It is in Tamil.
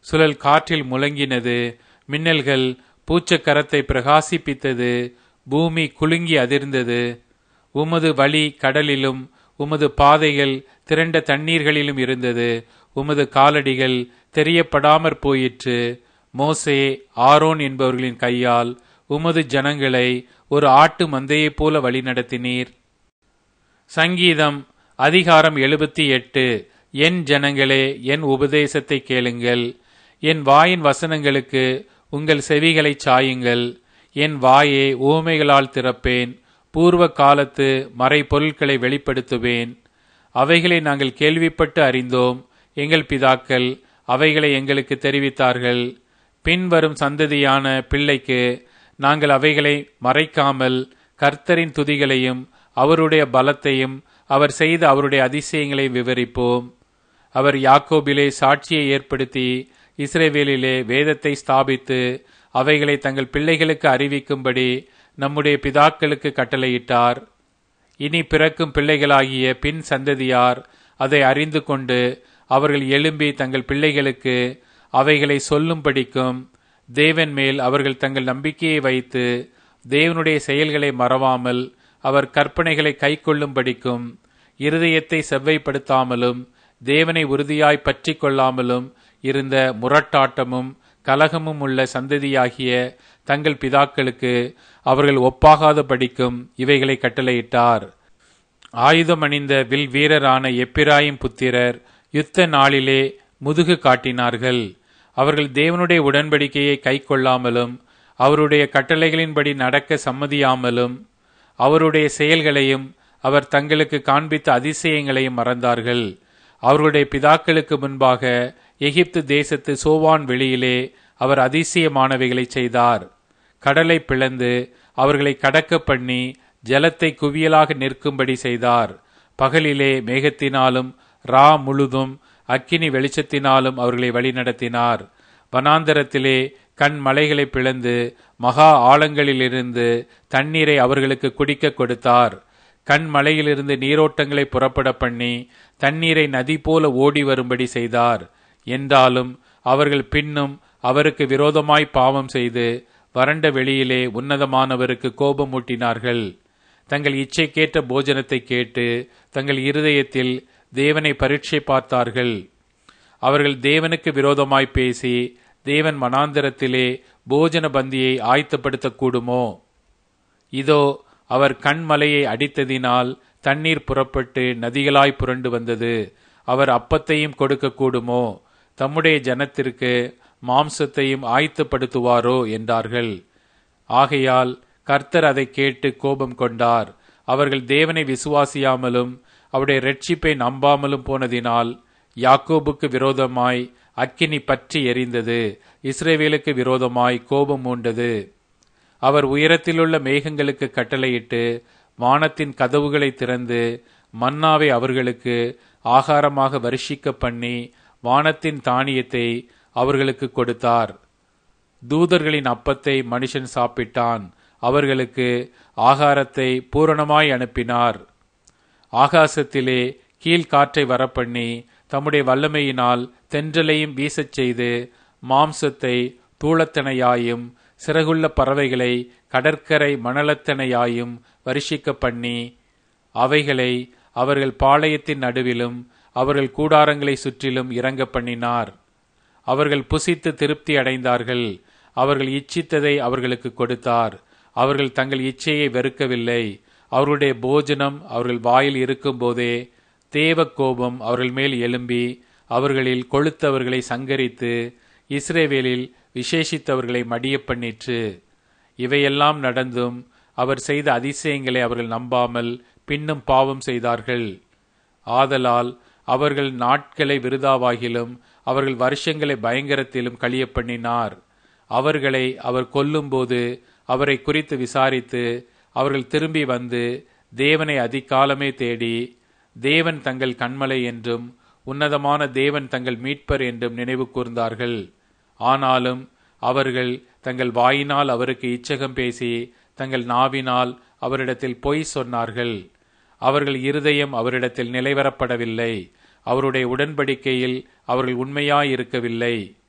சுழல் காற்றில் முழங்கினது மின்னல்கள் பூச்சக்கரத்தை பிரகாசிப்பித்தது பூமி குலுங்கி அதிர்ந்தது உமது வழி கடலிலும் உமது பாதைகள் திரண்ட தண்ணீர்களிலும் இருந்தது உமது காலடிகள் தெரியப்படாமற் போயிற்று மோசே ஆரோன் என்பவர்களின் கையால் உமது ஜனங்களை ஒரு ஆட்டு மந்தையைப் போல வழிநடத்தினீர் சங்கீதம் அதிகாரம் எழுபத்தி எட்டு என் ஜனங்களே என் உபதேசத்தை கேளுங்கள் என் வாயின் வசனங்களுக்கு உங்கள் செவிகளை சாயுங்கள் என் வாயை ஊமைகளால் திறப்பேன் பூர்வ காலத்து மறை பொருட்களை வெளிப்படுத்துவேன் அவைகளை நாங்கள் கேள்விப்பட்டு அறிந்தோம் எங்கள் பிதாக்கள் அவைகளை எங்களுக்கு தெரிவித்தார்கள் பின்வரும் சந்ததியான பிள்ளைக்கு நாங்கள் அவைகளை மறைக்காமல் கர்த்தரின் துதிகளையும் அவருடைய பலத்தையும் அவர் செய்த அவருடைய அதிசயங்களை விவரிப்போம் அவர் யாக்கோபிலே சாட்சியை ஏற்படுத்தி இஸ்ரேவேலிலே வேதத்தை ஸ்தாபித்து அவைகளை தங்கள் பிள்ளைகளுக்கு அறிவிக்கும்படி நம்முடைய பிதாக்களுக்கு கட்டளையிட்டார் இனி பிறக்கும் பிள்ளைகளாகிய பின் சந்ததியார் அதை அறிந்து கொண்டு அவர்கள் எழும்பி தங்கள் பிள்ளைகளுக்கு அவைகளை சொல்லும்படிக்கும் தேவன் மேல் அவர்கள் தங்கள் நம்பிக்கையை வைத்து தேவனுடைய செயல்களை மறவாமல் அவர் கற்பனைகளை கைக்கொள்ளும்படிக்கும் இருதயத்தை செவ்வைப்படுத்தாமலும் தேவனை உறுதியாய் பற்றி கொள்ளாமலும் இருந்த முரட்டாட்டமும் கலகமும் உள்ள சந்ததியாகிய தங்கள் பிதாக்களுக்கு அவர்கள் ஒப்பாகாத படிக்கும் இவைகளை கட்டளையிட்டார் ஆயுதம் அணிந்த வில் வீரரான எப்பிராயும் புத்திரர் யுத்த நாளிலே முதுகு காட்டினார்கள் அவர்கள் தேவனுடைய உடன்படிக்கையை கைக்கொள்ளாமலும் அவருடைய கட்டளைகளின்படி நடக்க சம்மதியாமலும் அவருடைய செயல்களையும் அவர் தங்களுக்கு காண்பித்த அதிசயங்களையும் மறந்தார்கள் அவர்களுடைய பிதாக்களுக்கு முன்பாக எகிப்து தேசத்து சோவான் வெளியிலே அவர் அதிசயமானவைகளை செய்தார் கடலை பிளந்து அவர்களை கடக்க பண்ணி ஜலத்தை குவியலாக நிற்கும்படி செய்தார் பகலிலே மேகத்தினாலும் ரா முழுதும் அக்கினி வெளிச்சத்தினாலும் அவர்களை வழிநடத்தினார் வனாந்தரத்திலே கண் மலைகளை பிளந்து மகா ஆழங்களிலிருந்து தண்ணீரை அவர்களுக்கு குடிக்க கொடுத்தார் கண் மலையிலிருந்து நீரோட்டங்களை புறப்பட பண்ணி தண்ணீரை நதி போல ஓடி வரும்படி செய்தார் என்றாலும் அவர்கள் பின்னும் அவருக்கு விரோதமாய் பாவம் செய்து வறண்ட வெளியிலே உன்னதமானவருக்கு கோபமூட்டினார்கள் தங்கள் இச்சைக்கேற்ற போஜனத்தை கேட்டு தங்கள் இருதயத்தில் தேவனை பரீட்சை பார்த்தார்கள் அவர்கள் தேவனுக்கு விரோதமாய் பேசி தேவன் மனாந்தரத்திலே போஜன பந்தியை ஆயத்தப்படுத்தக்கூடுமோ இதோ அவர் கண்மலையை அடித்ததினால் தண்ணீர் புறப்பட்டு நதிகளாய் புரண்டு வந்தது அவர் அப்பத்தையும் கொடுக்கக்கூடுமோ தம்முடைய ஜனத்திற்கு மாம்சத்தையும் ஆயத்தப்படுத்துவாரோ என்றார்கள் ஆகையால் கர்த்தர் அதை கேட்டு கோபம் கொண்டார் அவர்கள் தேவனை விசுவாசியாமலும் அவருடைய ரட்சிப்பை நம்பாமலும் போனதினால் யாக்கோபுக்கு விரோதமாய் அக்கினி பற்றி எரிந்தது இஸ்ரேவேலுக்கு விரோதமாய் கோபம் மூண்டது அவர் உயரத்திலுள்ள மேகங்களுக்கு கட்டளையிட்டு வானத்தின் கதவுகளை திறந்து மன்னாவை அவர்களுக்கு ஆகாரமாக வருஷிக்க பண்ணி வானத்தின் தானியத்தை அவர்களுக்கு கொடுத்தார் தூதர்களின் அப்பத்தை மனுஷன் சாப்பிட்டான் அவர்களுக்கு ஆகாரத்தை பூரணமாய் அனுப்பினார் ஆகாசத்திலே கீழ்காற்றை வரப்பண்ணி தம்முடைய வல்லமையினால் தென்றலையும் வீசச் செய்து மாம்சத்தை தூளத்தனையாயும் சிறகுள்ள பறவைகளை கடற்கரை மணலத்தனையாயும் வருஷிக்க பண்ணி அவைகளை அவர்கள் பாளையத்தின் நடுவிலும் அவர்கள் கூடாரங்களை சுற்றிலும் இறங்க பண்ணினார் அவர்கள் புசித்து திருப்தி அடைந்தார்கள் அவர்கள் இச்சித்ததை அவர்களுக்கு கொடுத்தார் அவர்கள் தங்கள் இச்சையை வெறுக்கவில்லை அவர்களுடைய போஜனம் அவர்கள் வாயில் இருக்கும்போதே தேவ கோபம் அவர்கள் மேல் எழும்பி அவர்களில் கொளுத்தவர்களை சங்கரித்து இஸ்ரேவேலில் விசேஷித்தவர்களை மடிய பண்ணிற்று இவையெல்லாம் நடந்தும் அவர் செய்த அதிசயங்களை அவர்கள் நம்பாமல் பின்னும் பாவம் செய்தார்கள் ஆதலால் அவர்கள் நாட்களை விருதாவாகிலும் அவர்கள் வருஷங்களை பயங்கரத்திலும் கழிய பண்ணினார் அவர்களை அவர் கொல்லும்போது அவரை குறித்து விசாரித்து அவர்கள் திரும்பி வந்து தேவனை அதிகாலமே தேடி தேவன் தங்கள் கண்மலை என்றும் உன்னதமான தேவன் தங்கள் மீட்பர் என்றும் நினைவு கூர்ந்தார்கள் ஆனாலும் அவர்கள் தங்கள் வாயினால் அவருக்கு இச்சகம் பேசி தங்கள் நாவினால் அவரிடத்தில் பொய் சொன்னார்கள் அவர்கள் இருதயம் அவரிடத்தில் நிலைவரப்படவில்லை அவருடைய உடன்படிக்கையில் அவர்கள் உண்மையாயிருக்கவில்லை